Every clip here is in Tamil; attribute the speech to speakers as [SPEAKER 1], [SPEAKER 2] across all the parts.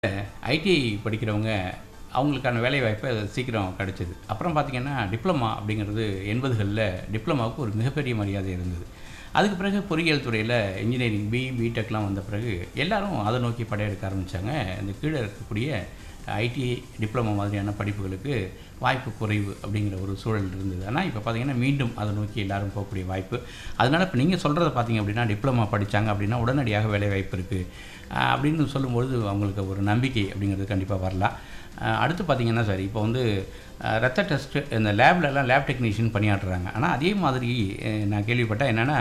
[SPEAKER 1] ஐடிஐ படிக்கிறவங்க அவங்களுக்கான வேலைவாய்ப்பு அது சீக்கிரம் கிடச்சிது அப்புறம் பார்த்திங்கன்னா டிப்ளமா அப்படிங்கிறது எண்பதுகளில் டிப்ளமாவுக்கு ஒரு மிகப்பெரிய மரியாதை இருந்தது அதுக்கு பிறகு பொறியியல் துறையில் இன்ஜினியரிங் பி பிடெக்லாம் வந்த பிறகு எல்லாரும் அதை நோக்கி படையெடுக்க ஆரம்பித்தாங்க இந்த கீழே இருக்கக்கூடிய ஐடிஐ டிப்ளமோ மாதிரியான படிப்புகளுக்கு வாய்ப்பு குறைவு அப்படிங்கிற ஒரு சூழல் இருந்தது ஆனால் இப்போ பார்த்தீங்கன்னா மீண்டும் அதை நோக்கி எல்லாரும் போகக்கூடிய வாய்ப்பு அதனால் இப்போ நீங்கள் சொல்கிறத பார்த்தீங்க அப்படின்னா டிப்ளமா படித்தாங்க அப்படின்னா உடனடியாக வேலை வாய்ப்பு இருக்குது அப்படின்னு சொல்லும்பொழுது அவங்களுக்கு ஒரு நம்பிக்கை அப்படிங்கிறது கண்டிப்பாக வரலாம் அஹ் அடுத்து பார்த்தீங்கன்னா சார் இப்போ வந்து அஹ் ரத்த டெஸ்ட்டு இந்த லேப்லலாம் லேப் டெக்னீஷியன் பணியாற்றுறாங்க ஆனால் அதே மாதிரி அஹ் நான் கேள்விப்பட்டேன் என்னென்னா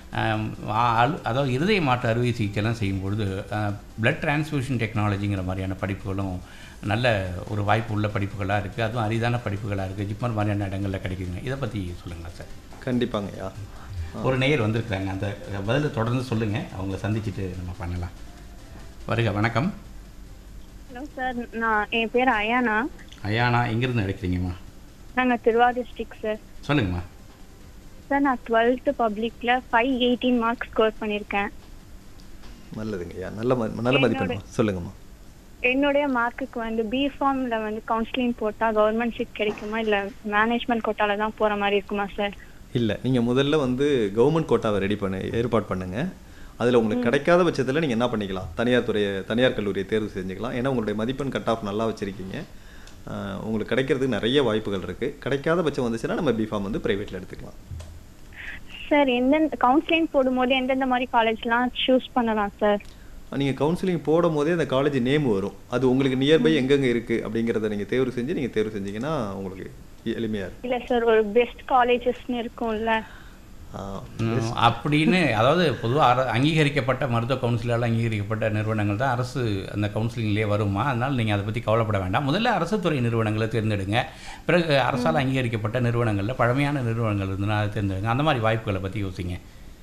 [SPEAKER 1] அதாவது இருதய மாற்று அறுவை சிகிச்சைலாம் செய்யும்பொழுது பிளட் டிரான்ஸ்ஃபியூஷன் டெக்னாலஜிங்கிற மாதிரியான படிப்புகளும் நல்ல ஒரு வாய்ப்பு உள்ள படிப்புகளாக இருக்குது அதுவும் அரிதான படிப்புகளாக இருக்குது ஜிப்மர் மாதிரியான இடங்களில் கிடைக்குதுங்க இதை பற்றி சொல்லுங்கள் சார்
[SPEAKER 2] கண்டிப்பாங்கய்யா
[SPEAKER 1] ஒரு நேயர் வந்திருக்கிறாங்க அந்த பதிலை தொடர்ந்து சொல்லுங்கள் அவங்கள சந்திச்சுட்டு நம்ம பண்ணலாம் வருக வணக்கம்
[SPEAKER 3] ஹலோ சார் நான் என் பேர் அயானா
[SPEAKER 1] ஐயாண்ணா எங்கேருந்து அழைக்கிறீங்கம்மா
[SPEAKER 3] நாங்கள் திருவாரூர் டிஸ்ட்ரிக்ட் சார்
[SPEAKER 1] சொல்லுங்கம்மா
[SPEAKER 3] சார் நான் டுவெல்த்து பப்ளிக்கில் ஃபைவ் எயிட்டீன் மார்க்ஸ் ஸ்கோர் பண்ணியிருக்கேன்
[SPEAKER 2] நல்லதுங்கய்யா நல்ல ம- நல்ல மதிப்பெண்மா சொல்லுங்கம்மா
[SPEAKER 3] என்னுடைய மார்க்குக்கு வந்து பிஃபார்மில் வந்து கவுன்சிலிங் போட்டால் கவர்மெண்ட் சீட் கிடைக்குமா இல்லை மேனேஜ்மெண்ட் கோட்டாவில் தான் போகிற மாதிரி இருக்குமா சார்
[SPEAKER 2] இல்லை நீங்கள் முதல்ல வந்து கவர்மெண்ட் கோட்டாவை ரெடி பண்ண ஏற்பாடு பண்ணுங்க அதில் உங்களுக்கு கிடைக்காத பட்சத்தில் நீங்கள் என்ன பண்ணிக்கலாம் தனியார் துறையை தனியார் கல்லூரியை தேர்வு செஞ்சுக்கலாம் ஏன்னா உங்களுடைய மதிப்பெண் கட் ஆஃப் நல்லா வச்சுருக்கீங்க உங்களுக்கு கிடைக்கிறதுக்கு நிறைய வாய்ப்புகள் இருக்குது கிடைக்காத பட்சம் வந்துச்சுன்னா நம்ம பிஃபார்ம் வந்து ப்ரைவேட்டில் எடுத்துக்கலாம்
[SPEAKER 3] சார் எந்தெந்த கவுன்சிலிங் போடும்போது எந்தெந்த மாதிரி காலேஜ்லாம் சூஸ் பண்ணலாம் சார்
[SPEAKER 2] நீங்கள் கவுன்சிலிங் போடும் போதே அந்த காலேஜ் நேம் வரும் அது உங்களுக்கு நியர்பை எங்கெங்கே இருக்குது அப்படிங்கிறத நீங்கள் தேர்வு செஞ்சு நீங்கள் தேர்வு செஞ்சீங்கன்னா உங்களுக்கு எளிமையாக இருக்கும்
[SPEAKER 3] இல்லை சார் ஒரு பெஸ்ட் காலேஜஸ்னு இருக்கும்ல
[SPEAKER 2] ஆ,
[SPEAKER 1] ம், அப்படின்னு அதாவது பொதுவாக அர அங்கீகரிக்கப்பட்ட மருத்துவ கவுன்சிலால் அங்கீகரிக்கப்பட்ட நிறுவனங்கள் தான் அரசு அந்த கவுன்சிலிங்லேயே வருமா அதனால் நீங்கள் அதை பற்றி கவலைப்பட வேண்டாம் முதல்ல அரசு துறை நிறுவனங்களை தேர்ந்தெடுங்க பிறகு அரசால் அங்கீகரிக்கப்பட்ட நிறுவனங்களில் பழமையான நிறுவனங்கள் இருந்ததுன்னா அதை தேர்ந்தெடுங்க அந்த மாதிரி வாய்ப்புகளை பற்றி யோசிங்க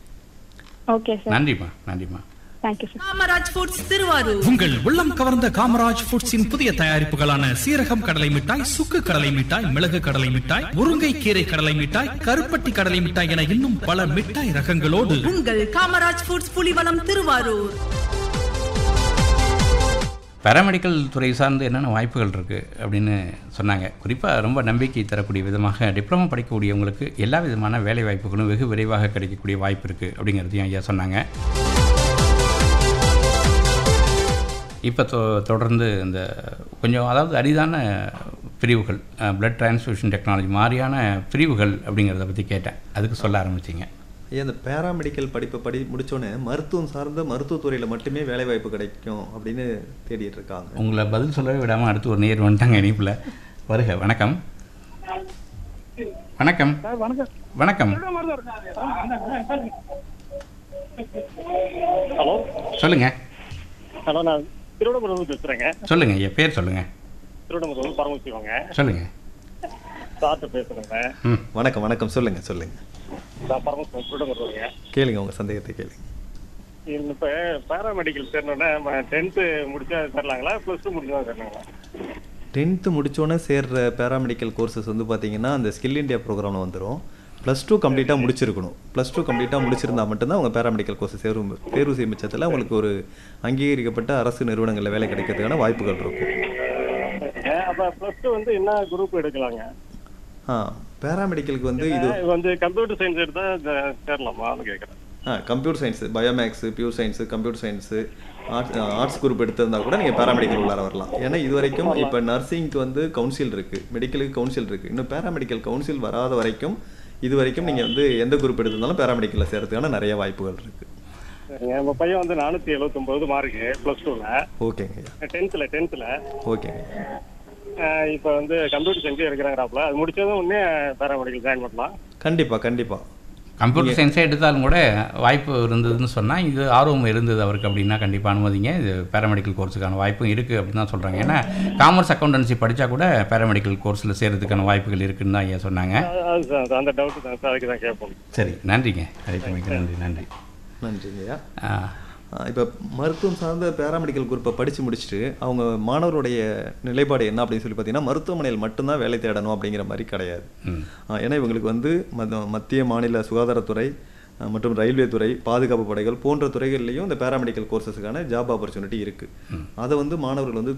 [SPEAKER 3] ஓகே சார்
[SPEAKER 1] நன்றிம்மா நன்றிம்மா
[SPEAKER 3] thank you sir
[SPEAKER 4] Kamaraj foods Thiruvarur
[SPEAKER 5] உங்கள் உள்ளம் கவர்ந்த காமராஜ் ஃபுட்ஸின் புதிய தயாரிப்புகளான சீரகம் கடலை மிட்டாய் சுக்கு கடலை மிட்டாய் மிளகு கடலை மிட்டாய் முருங்கை கீரை கடலை மிட்டாய் கருப்பட்டி கடலை மிட்டாய் என இன்னும் பல மிட்டாய் ரகங்களோடு
[SPEAKER 4] உங்கள் காமராஜ் ஃபுட்ஸ் புலிவலம் திருவாரூர்
[SPEAKER 1] பேராமெடிக்கல் துறை சார்ந்து என்னென்ன வாய்ப்புகள் இருக்குது அப்படின்னு சொன்னாங்க குறிப்பாக ரொம்ப நம்பிக்கை தரக்கூடிய விதமாக டிப்ளமோ படிக்கக்கூடியவங்களுக்கு எல்லா விதமான வேலை வாய்ப்புகளும் வெகு விரைவாக கிடைக்கக்கூடிய வாய்ப்பு இருக்குது அப்படிங்கிறதையும் ஐயா சொன்னாங்க இப்போ தொ தொடர்ந்து இந்த கொஞ்சம் அதாவது அரிதான பிரிவுகள் பிளட் டிரான்ஸ்ஃபியூஷன் டெக்னாலஜி மாதிரியான பிரிவுகள் அப்படிங்கிறத பற்றி கேட்டேன் அதுக்கு சொல்ல ஆரம்பிச்சிங்க
[SPEAKER 2] ஐயா இந்த பேராமெடிக்கல் படிப்பை படி முடிச்சோடனே மருத்துவம் சார்ந்த மருத்துவத்துறையில் மட்டுமே வேலை வாய்ப்பு கிடைக்கும் அப்படின்னு தேடிட்டு இருக்காங்க
[SPEAKER 1] உங்களை பதில் சொல்லவே விடாமல் அடுத்து ஒரு நேர் வந்துட்டாங்க இணைப்பில் வருக வணக்கம் வணக்கம் வணக்கம்
[SPEAKER 6] ஹலோ
[SPEAKER 1] சொல்லுங்க
[SPEAKER 6] ஹலோ நான் திருவண்ணாமலை பேசுறேங்க
[SPEAKER 1] சொல்லுங்க ஐயா பேர் சொல்லுங்க
[SPEAKER 6] திருவண்ணாமலை பரமசிவங்க
[SPEAKER 1] சொல்லுங்க
[SPEAKER 6] சார்ட்ட பேசுறேங்க
[SPEAKER 1] ம்
[SPEAKER 2] வணக்கம் வணக்கம் சொல்லுங்க சொல்லுங்க
[SPEAKER 6] நான் பரமசிவம் திருவண்ணாமலைங்க
[SPEAKER 2] கேளுங்க உங்க சந்தேகத்தை கேளுங்க
[SPEAKER 6] இப்போ பேராமெடிக்கல் சேரணுன்னா டென்த்து முடிச்சா சேரலாங்களா ப்ளஸ் டூ முடிச்சா சேரலாங்களா
[SPEAKER 2] டென்த்து முடிச்சோன்னே சேர்ற பேராமெடிக்கல் கோர்சஸ் வந்து பார்த்தீங்கன்னா அந்த ஸ்கில் இந்தியா ப்ரோக்ராமில் வந்துடும் ப்ளஸ் டூ கம்ப்ளீட்டாக முடிச்சிருக்கணும் ப்ளஸ் டூ கம்ப்ளீட்டாக முடிச்சிருந்தா மட்டும்தான் அவங்க பேராமெடிக்கல் கோர்ஸ் தேர்வு தேர்வு செய்யும் பட்சத்தில் அவங்களுக்கு ஒரு அங்கீகரிக்கப்பட்ட அரசு நிறுவனங்களில் வேலை கிடைக்கிறதுக்கான வாய்ப்புகள் இருக்கும்
[SPEAKER 6] அப்போ ப்ளஸ் டூ வந்து என்ன குரூப் எடுக்கலாங்க
[SPEAKER 2] ஆ பேராமெடிக்கலுக்கு வந்து இது
[SPEAKER 6] இது வந்து கம்ப்யூட்டர் சயின்ஸ் எடுத்தா ஜ- சேரலாமான்னு கேட்குறேன்
[SPEAKER 2] ஆ computer science biomaths pure science computer science arts arts group எடுத்திருந்தா கூட நீங்கள் பேராமெடிக்கல் உள்ளார வரலாம் ஏன்னா இது வரைக்கும் இப்போ நர்சிங்க்கு வந்து கவுன்சில் இருக்குது மெடிக்கலுக்கு கவுன்சில் இருக்குது இன்னும் பேராமெடிக்கல் கவுன்சில் வராத வரைக்கும் இது வரைக்கும் நீங்கள் வந்து எந்த குரூப் எடுத்திருந்தாலும் பேராமெடிக்கலில் சேர்றதுக்கான நிறைய வாய்ப்புகள் இருக்குது
[SPEAKER 6] சரிங்க நம்ம பையன் வந்து நானூற்றி எழுபத்தொம்போது மார்க்கு ப்ளஸ் டூவில்
[SPEAKER 2] ஓகேங்க ஐயா
[SPEAKER 6] டென்த்தில் டென்த்தில்
[SPEAKER 2] ஓகேங்க
[SPEAKER 6] இப்போ வந்து கம்ப்யூட்டர் சயின்ஸ் எடுக்கிறாங்கறாப்புல அது முடிச்சதும் உடனே பேராமெடிக்கல் ஜாயின் பண்ணலாம்
[SPEAKER 2] கண்டிப்பாக கண்டிப்பாக
[SPEAKER 1] கம்ப்யூட்டர் சயின்ஸே எடுத்தாலும் கூட வாய்ப்பு இருந்ததுன்னு சொன்னால் இது ஆர்வம் இருந்தது அவருக்கு அப்படின்னா கண்டிப்பாக அனுமதிங்க இது பேராமெடிக்கல் கோர்ஸுக்கான வாய்ப்பும் இருக்குது அப்படின்னு தான் சொல்கிறாங்க ஏன்னா காமர்ஸ் அக்கௌண்டன்சி படித்தா கூட பேராமெடிக்கல் கோர்ஸில் சேர்றதுக்கான வாய்ப்புகள் இருக்குன்னு தான் ஐயா சொன்னாங்க
[SPEAKER 6] அது- அது சார் அந்த டவுட் தான் சார் அதுக்கு தான் கேட்போம்
[SPEAKER 1] சரி நன்றிங்க அழைத்தமைக்கு நன்றி நன்றி
[SPEAKER 2] நன்றிங்கய்யா
[SPEAKER 1] ஆ
[SPEAKER 2] இப்போ மருத்துவம் சார்ந்த பேராமெடிக்கல் குரூப்பை படித்து முடிச்சுட்டு அவங்க மாணவருடைய நிலைப்பாடு என்ன அப்படின்னு சொல்லி பார்த்தீங்கன்னா மருத்துவமனையில் மட்டும்தான் வேலை தேடணும் அப்படிங்கிற மாதிரி கிடையாது
[SPEAKER 1] ம்
[SPEAKER 2] ஆ, ஏன்னா இவங்களுக்கு வந்து மத்த- மத்திய மாநில சுகாதாரத்துறை அ, மற்றும் ரயில்வே துறை பாதுகாப்பு படைகள் போன்ற துறைகள்லையும் இந்த பேராமெடிக்கல் கோர்சஸுக்கான ஜாப் ஆப்பர்ச்சுனிட்டி இருக்குது அதை வந்து மாணவர்கள் வந்து